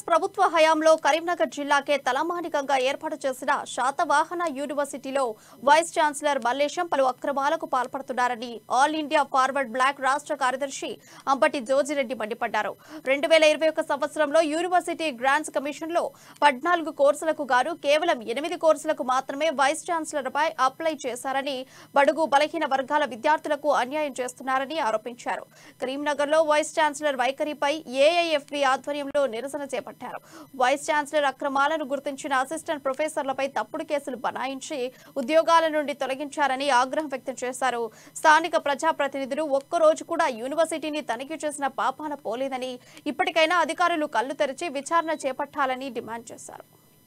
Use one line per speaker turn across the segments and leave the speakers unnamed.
ప్రభుత్వ హయాంలో కరీంనగర్ జిల్లాకే తలమానికంగా ఏర్పాటు చేసిన శాతవాహన యూనివర్సిటీలో వైస్ ఛాన్సలర్ మల్లేశం పలు అక్రమాలకు పాల్పడుతున్నారని ఆల్ ఇండియా ఫార్వర్డ్ బ్లాక్ రాష్ట్ర కార్యదర్శి అంబటి జోజిరెడ్డి మండిపడ్డారు రెండు వేల ఇరవై ఒక సంవత్సరంలో యూనివర్సిటీ గ్రాంట్స్ కమిషన్ లో పద్నాలుగు కోర్సులకు గాను కేవలం ఎనిమిది కోర్సులకు మాత్రమే వైస్ ఛాన్సలర్ పై అప్లై చేశారని బడుగు బలహీన వర్గాల విద్యార్థులకు అన్యాయం చేస్తున్నారని ఆరోపించారు కరీంనగర్ లో వైస్ ఛాన్సలర్ వైఖరిపై ఏఐఎఫ్బి ఆధ్వర్యంలో నిరసన చేపట్టారు వైస్ ఛాన్సలర్ అక్రమాలను గుర్తించిన అసిస్టెంట్ ప్రొఫెసర్లపై తప్పుడు కేసులు బనాయించి ఉద్యోగాల నుండి తొలగించారని ఆగ్రహం వ్యక్తం చేశారు స్థానిక ప్రజాప్రతినిధులు ఒక్కరోజు కూడా యూనివర్సిటీని తనిఖీ చేసిన పాపాన పోలేదని ఇప్పటికైనా అధికారులు కళ్లు తెరిచి విచారణ చేపట్టాలని డిమాండ్ చేశారు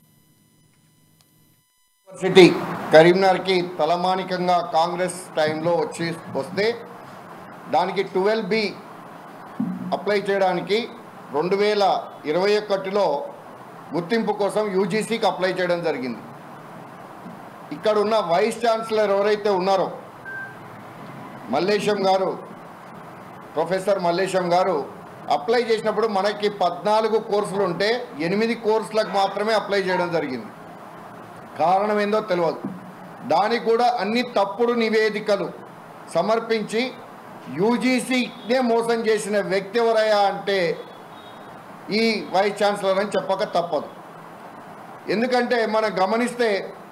యూనివర్సిటీ కరీంనగర్కి తలమానికంగా కాంగ్రెస్ టైంలో వచ్చి వస్తే దానికి ట్వెల్వ్ బి అప్లై చేయడానికి రెండు వేల ఇరవై ఒకటిలో గుర్తింపు కోసం యూజీసీకి అప్లై చేయడం జరిగింది ఇక్కడ ఉన్న వైస్ ఛాన్సలర్ ఎవరైతే ఉన్నారో మల్లేశం గారు ప్రొఫెసర్ మల్లేశం గారు అప్లై చేసినప్పుడు మనకి పద్నాలుగు కోర్సులు ఉంటే ఎనిమిది కోర్సులకు మాత్రమే అప్లై చేయడం జరిగింది కారణం ఏందో తెలియదు దానికి కూడా అన్ని తప్పుడు నివేదికలు సమర్పించి యూజీసీనే మోసం చేసిన వ్యక్తి ఎవరయ్యా అంటే ఈ వైస్ ఛాన్సలర్ అని చెప్పక తప్పదు ఎందుకంటే మనం గమనిస్తే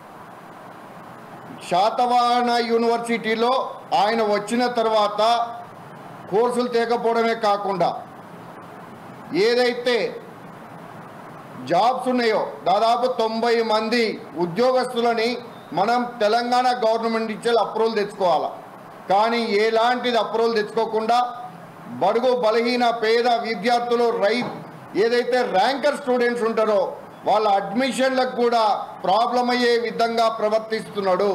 శాతవాహన యూనివర్సిటీలో ఆయన వచ్చిన తర్వాత కోర్సులు తేకపోవడమే కాకుండా ఏదైతే జాబ్స్ ఉన్నాయో దాదాపు తొంభై మంది ఉద్యోగస్తులని మనం తెలంగాణ గవర్నమెంట్ ఇచ్చే అప్రూవల్ తెచ్చుకోవాలి కానీ ఎలాంటిది అప్రూవల్ తెచ్చుకోకుండా బడుగు బలహీన పేద విద్యార్థులు రై ఏదైతే ర్యాంకర్ స్టూడెంట్స్ ఉంటారో వాళ్ళ అడ్మిషన్లకు కూడా ప్రాబ్లం అయ్యే విధంగా ప్రవర్తిస్తున్నాడు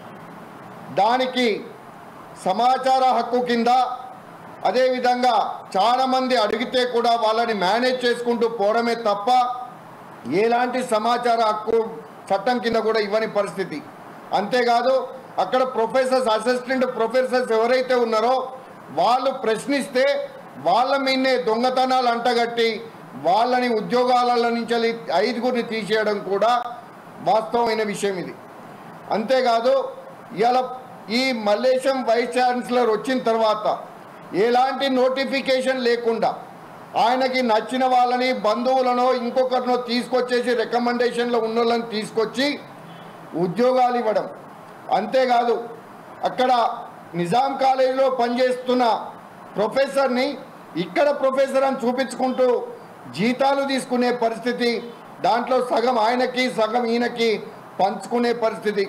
దానికి సమాచార హక్కు కింద అదేవిధంగా చాలామంది అడిగితే కూడా వాళ్ళని మేనేజ్ చేసుకుంటూ పోవడమే తప్ప ఎలాంటి సమాచార హక్కు చట్టం కింద కూడా ఇవ్వని పరిస్థితి అంతేకాదు అక్కడ ప్రొఫెసర్స్ అసిస్టెంట్ ప్రొఫెసర్స్ ఎవరైతే ఉన్నారో వాళ్ళు ప్రశ్నిస్తే వాళ్ళ మీదనే దొంగతనాలు అంటగట్టి వాళ్ళని ఉద్యోగాల నుంచి ఐదుగురిని తీసేయడం కూడా వాస్తవమైన విషయం ఇది అంతేకాదు ఇలా ఈ మల్లేశం వైస్ ఛాన్సలర్ వచ్చిన తర్వాత ఎలాంటి నోటిఫికేషన్ లేకుండా ఆయనకి నచ్చిన వాళ్ళని బంధువులను ఇంకొకరినో తీసుకొచ్చేసి రికమెండేషన్లో ఉన్న వాళ్ళని తీసుకొచ్చి ఉద్యోగాలు ఇవ్వడం అంతేకాదు అక్కడ నిజాం కాలేజీలో పనిచేస్తున్న ప్రొఫెసర్ని ఇక్కడ ప్రొఫెసర్ అని చూపించుకుంటూ జీతాలు తీసుకునే పరిస్థితి దాంట్లో సగం ఆయనకి సగం ఈయనకి పంచుకునే పరిస్థితి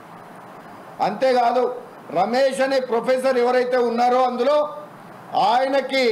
అంతేకాదు రమేష్ అనే ప్రొఫెసర్ ఎవరైతే ఉన్నారో అందులో ఆయనకి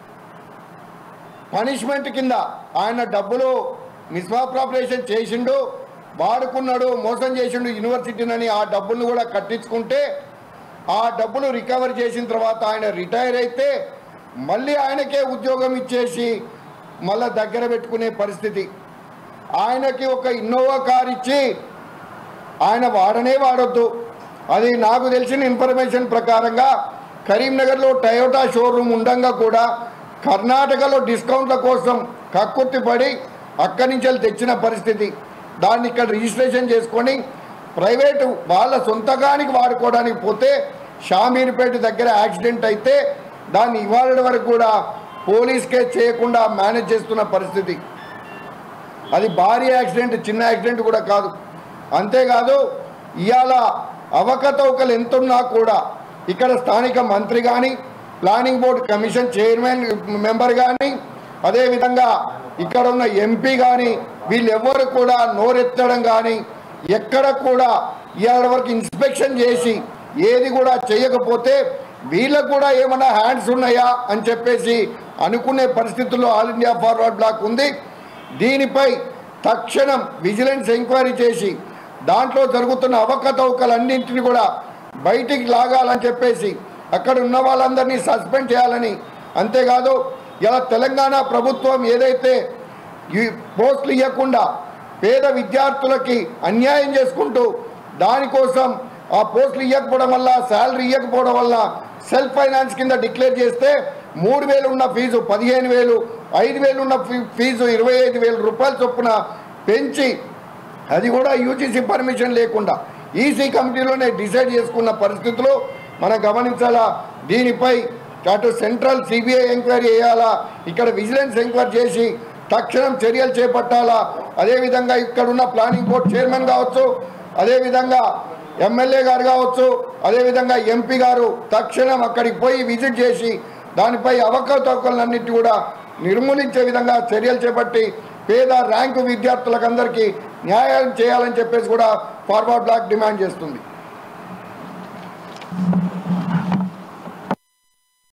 పనిష్మెంట్ కింద ఆయన డబ్బులు మిస్అప్రాపరేషన్ చేసిండు వాడుకున్నాడు మోసం చేసిండు యూనివర్సిటీనని ఆ డబ్బులు కూడా కట్టించుకుంటే ఆ డబ్బులు రికవర్ చేసిన తర్వాత ఆయన రిటైర్ అయితే మళ్ళీ ఆయనకే ఉద్యోగం ఇచ్చేసి మళ్ళా దగ్గర పెట్టుకునే పరిస్థితి ఆయనకి ఒక ఇన్నోవా కార్ ఇచ్చి ఆయన వాడనే వాడొద్దు అది నాకు తెలిసిన ఇన్ఫర్మేషన్ ప్రకారంగా కరీంనగర్లో టయోటా షోరూమ్ ఉండంగా కూడా కర్ణాటకలో డిస్కౌంట్ల కోసం కక్కుర్తి పడి అక్కడి నుంచి వెళ్ళి తెచ్చిన పరిస్థితి దాన్ని ఇక్కడ రిజిస్ట్రేషన్ చేసుకొని ప్రైవేటు వాళ్ళ సొంతగానికి వాడుకోవడానికి పోతే షామీర్పేట దగ్గర యాక్సిడెంట్ అయితే దాన్ని ఇవాళ వరకు కూడా పోలీస్ కేసు చేయకుండా మేనేజ్ చేస్తున్న పరిస్థితి అది భారీ యాక్సిడెంట్ చిన్న యాక్సిడెంట్ కూడా కాదు అంతేకాదు ఇవాళ అవకతవకలు ఎంతున్నా కూడా ఇక్కడ స్థానిక మంత్రి కానీ planning board commission chairman member కానీ అదేవిధంగా ఇక్కడ ఉన్న ఎంపీ కానీ వీళ్ళెవ్వరు కూడా నోరెత్తడం కానీ ఎక్కడ కూడా ఇవాళ వరకు ఇన్స్పెక్షన్ చేసి ఏది కూడా చేయకపోతే వీళ్ళకు కూడా ఏమైనా హ్యాండ్స్ ఉన్నాయా అని చెప్పేసి అనుకునే పరిస్థితుల్లో ఆల్ ఇండియా ఫార్వర్డ్ బ్లాక్ ఉంది దీనిపై తక్షణం విజిలెన్స్ ఎంక్వైరీ చేసి దాంట్లో జరుగుతున్న అవకతవకలన్నింటినీ కూడా బయటికి లాగాలని చెప్పేసి అక్కడ ఉన్న వాళ్ళందరినీ సస్పెండ్ చేయాలని అంతేకాదు ఇలా తెలంగాణ ప్రభుత్వం ఏదైతే ఈ పోస్టులు ఇవ్వకుండా పేద విద్యార్థులకి అన్యాయం చేసుకుంటూ దానికోసం ఆ పోస్టులు ఇవ్వకపోవడం వల్ల శాలరీ ఇవ్వకపోవడం వల్ల సెల్ఫ్ ఫైనాన్స్ కింద డిక్లేర్ చేస్తే మూడు వేలు ఉన్న ఫీజు పదిహేను వేలు ఐదు వేలు ఉన్న ఫీ- ఫీజు ఇరవై ఐదు వేల రూపాయల చొప్పున పెంచి అది కూడా యూజీసీ పర్మిషన్ లేకుండా ఈసీ కమిటీలోనే డిసైడ్ చేసుకున్న పరిస్థితులు మనం గమనించాలా దీనిపై అటు సెంట్రల్ సిబిఐ ఎంక్వైరీ చేయాలా ఇక్కడ విజిలెన్స్ ఎంక్వైరీ చేసి తక్షణం చర్యలు చేపట్టాలా అదేవిధంగా ఇక్కడున్న ప్లానింగ్ బోర్డ్ చైర్మన్ కావచ్చు అదేవిధంగా ఎమ్మెల్యే గారు కావచ్చు అదేవిధంగా ఎంపీ గారు తక్షణం అక్కడికి పోయి విజిట్ చేసి దానిపై అవకతవకలన్నిటి కూడా నిర్మూలించే విధంగా చర్యలు చేపట్టి పేద ర్యాంకు విద్యార్థులకు అందరికీ న్యాయం చేయాలని చెప్పేసి కూడా ఫార్వర్డ్ బ్లాక్ డిమాండ్ చేస్తుంది